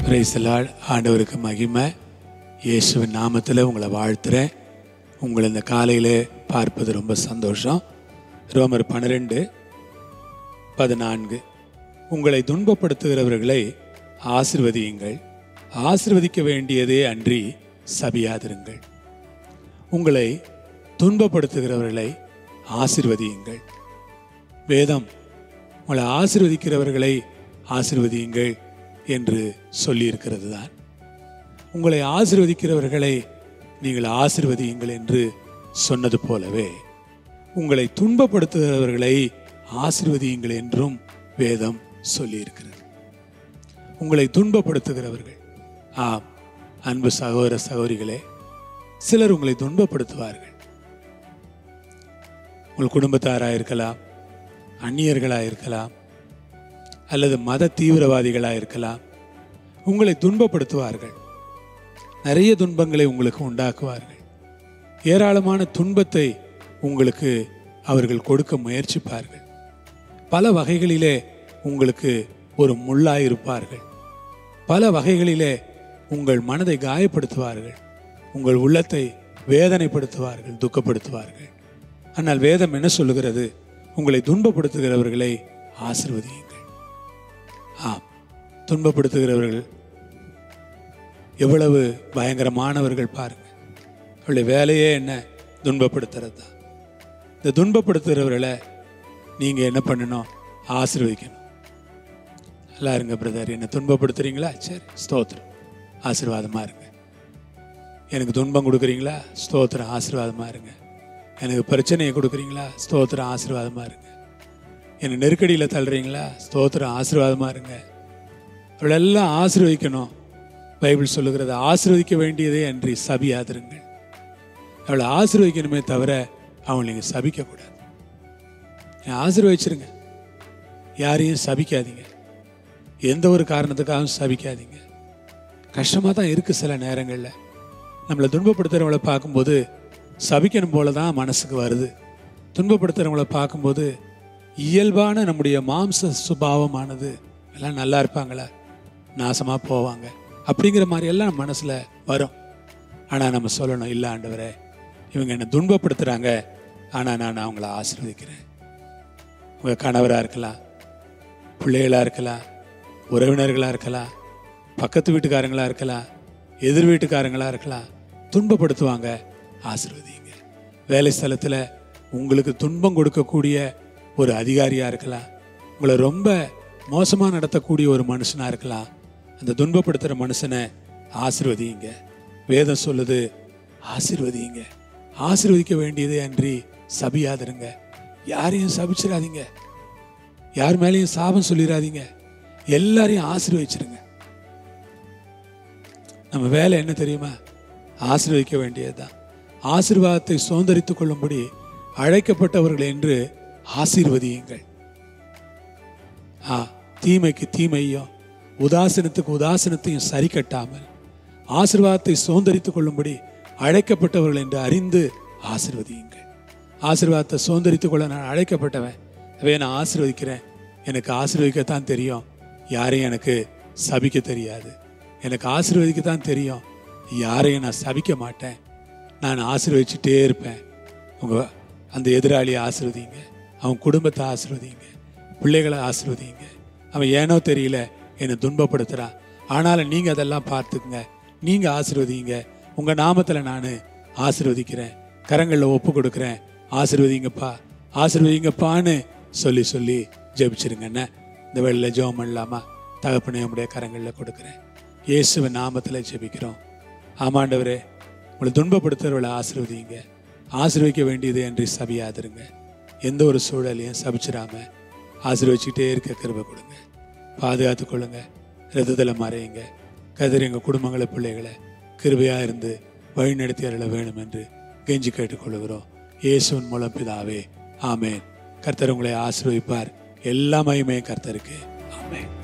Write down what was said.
பிரைசலால் ஆண்டவருக்கு மகிமை இயேசுவின் நாமத்தில் உங்களை வாழ்த்துறேன் உங்களை இந்த காலையில் பார்ப்பது ரொம்ப சந்தோஷம் ரோமர் பன்னிரெண்டு பதினான்கு உங்களை துன்பப்படுத்துகிறவர்களை ஆசிர்வதியுங்கள் ஆசிர்வதிக்க வேண்டியதே அன்றி சபியாதிருங்கள் உங்களை துன்பப்படுத்துகிறவர்களை ஆசிர்வதியுங்கள் வேதம் உங்களை ஆசிர்வதிக்கிறவர்களை ஆசிர்வதியுங்கள் என்று சொல்லியிருக்கிறது தான் உங்களை ஆசிர்வதிக்கிறவர்களை நீங்கள் ஆசிர்வதியுங்கள் என்று சொன்னது போலவே உங்களை துன்பப்படுத்துகிறவர்களை ஆசிர்வதியுங்கள் என்றும் வேதம் சொல்லியிருக்கிறது உங்களை துன்பப்படுத்துகிறவர்கள் ஆம் அன்பு சகோதர சகோதரிகளே சிலர் உங்களை துன்பப்படுத்துவார்கள் உங்கள் குடும்பத்தாராக இருக்கலாம் அந்நியர்களாக இருக்கலாம் அல்லது மத தீவிரவாதிகளாக இருக்கலாம் உங்களை துன்பப்படுத்துவார்கள் நிறைய துன்பங்களை உங்களுக்கு உண்டாக்குவார்கள் ஏராளமான துன்பத்தை உங்களுக்கு அவர்கள் கொடுக்க முயற்சிப்பார்கள் பல வகைகளிலே உங்களுக்கு ஒரு முள்ளாயிருப்பார்கள் பல வகைகளிலே உங்கள் மனதை காயப்படுத்துவார்கள் உங்கள் உள்ளத்தை வேதனைப்படுத்துவார்கள் துக்கப்படுத்துவார்கள் ஆனால் வேதம் என்ன சொல்லுகிறது உங்களை துன்பப்படுத்துகிறவர்களை ஆசிர்வதியுங்கள் ஆம் துன்பப்படுத்துகிறவர்கள் எவ்வளவு பயங்கரமானவர்கள் பாருங்க அவளுடைய வேலையே என்ன துன்பப்படுத்துறது தான் இந்த துன்பப்படுத்துகிறவர்களை நீங்கள் என்ன பண்ணணும் ஆசீர்வதிக்கணும் நல்லா இருங்க பிரதர் என்னை துன்பப்படுத்துறீங்களா சரி ஸ்தோத்திரம் ஆசீர்வாதமாக இருங்க எனக்கு துன்பம் கொடுக்குறீங்களா ஸ்தோத்திரம் ஆசீர்வாதமாக இருங்க எனக்கு பிரச்சனையை கொடுக்குறீங்களா ஸ்தோத்திரம் ஆசீர்வாதமாக இருங்க என்னை நெருக்கடியில் தள்ளுறீங்களா ஸ்தோத்திரம் ஆசீர்வாதமாக இருங்க அவளெல்லாம் ஆசீர்வதிக்கணும் பைபிள் சொல்லுகிறது ஆசீர்வதிக்க வேண்டியதே அன்றி சபியாதிருங்கள் அவளை ஆசீர்வதிக்கணுமே தவிர அவங்களை நீங்கள் சபிக்கக்கூடாது ஆசீர்வதிச்சிருங்க யாரையும் சபிக்காதீங்க எந்த ஒரு காரணத்துக்காகவும் சபிக்காதீங்க கஷ்டமாக தான் இருக்குது சில நேரங்களில் நம்மளை துன்பப்படுத்துகிறவங்கள பார்க்கும்போது சபிக்கணும் போல தான் மனசுக்கு வருது துன்பப்படுத்துகிறவங்கள பார்க்கும்போது இயல்பான நம்முடைய மாம்ச சுபாவமானது எல்லாம் நல்லா இருப்பாங்களா நாசமாக போவாங்க அப்படிங்கிற மாதிரி எல்லாம் நம்ம மனசில் வரும் ஆனால் நம்ம சொல்லணும் இல்லை ஆண்டவரே இவங்க என்னை துன்பப்படுத்துகிறாங்க ஆனால் நான் அவங்கள ஆசீர்வதிக்கிறேன் உங்கள் கணவராக இருக்கலாம் பிள்ளைகளாக இருக்கலாம் உறவினர்களாக இருக்கலாம் பக்கத்து வீட்டுக்காரங்களாக இருக்கலாம் எதிர் வீட்டுக்காரங்களாக இருக்கலாம் துன்பப்படுத்துவாங்க ஆசீர்வதிங்க வேலை ஸ்தலத்தில் உங்களுக்கு துன்பம் கொடுக்கக்கூடிய ஒரு அதிகாரியாக இருக்கலாம் உங்களை ரொம்ப மோசமாக நடத்தக்கூடிய ஒரு மனுஷனாக இருக்கலாம் அந்த துன்பப்படுத்துகிற மனுஷனை ஆசிர்வதிங்க வேதம் சொல்லுது ஆசிர்வதிங்க ஆசிர்வதிக்க வேண்டியதே அன்றி சபியாதிருங்க யாரையும் சபிச்சிடாதீங்க யார் மேலேயும் சாபம் சொல்லிடாதீங்க எல்லாரையும் ஆசீர்வதிச்சிருங்க நம்ம வேலை என்ன தெரியுமா ஆசீர்வதிக்க வேண்டியதுதான் ஆசீர்வாதத்தை சுதந்திரித்துக் கொள்ளும்படி அழைக்கப்பட்டவர்கள் என்று ஆசீர்வதியுங்கள் ஆ தீமைக்கு தீமையும் உதாசனத்துக்கு உதாசனத்தையும் சரி கட்டாமல் ஆசீர்வாதத்தை சுதந்திரித்துக் கொள்ளும்படி அழைக்கப்பட்டவர்கள் என்று அறிந்து ஆசீர்வதியுங்கள் ஆசீர்வாதத்தை சுதந்திரித்துக் கொள்ள நான் அழைக்கப்பட்டவன் அவே நான் ஆசீர்வதிக்கிறேன் எனக்கு ஆசீர்வதிக்கத்தான் தெரியும் யாரையும் எனக்கு சபிக்க தெரியாது எனக்கு ஆசீர்வதிக்கத்தான் தெரியும் யாரையும் நான் சபிக்க மாட்டேன் நான் ஆசீர்வதிச்சுட்டே இருப்பேன் உங்கள் அந்த எதிராளியை ஆசீர்வதிங்க அவன் குடும்பத்தை ஆசீர்வதிங்க பிள்ளைகளை ஆசீர்வதிங்க அவன் ஏனோ தெரியல என்னை துன்பப்படுத்துகிறான் ஆனாலும் நீங்கள் அதெல்லாம் பார்த்துக்குங்க நீங்கள் ஆசீர்வதிங்க உங்கள் நாமத்தில் நான் ஆசீர்வதிக்கிறேன் கரங்களில் ஒப்பு கொடுக்குறேன் ஆசீர்வதிங்கப்பா ஆசீர்வதிங்கப்பான்னு சொல்லி சொல்லி ஜெபிச்சிருங்க என்ன இந்த வேளையில் ஜெபம் பண்ணலாமா தகப்பனே உடைய கரங்களில் கொடுக்குறேன் இயேசுவின் நாமத்தில் ஜெபிக்கிறோம் ஆமாண்டவரே உங்களை துன்பப்படுத்துகிறவளை ஆசீர்வதிங்க ஆசீர்வதிக்க வேண்டியது என்று சபியாதிருங்க எந்த ஒரு சூழலையும் சபிச்சிடாம ஆசீர்வதிச்சுக்கிட்டே இருக்க கிருபை கொடுங்க பாதுகாத்து கொள்ளுங்க ரத்தத்தில் மறையுங்க கதிர் எங்கள் குடும்பங்களை பிள்ளைகளை கிருபையாக இருந்து வழிநடத்தி அருள வேணும் என்று கெஞ்சி கேட்டுக்கொள்கிறோம் இயேசுவின் மூலம் பிதாவே ஆமேன் கர்த்தர் உங்களை ஆசீர்வதிப்பார் எல்லா மகிமையும் கர்த்தருக்கு ஆமேன்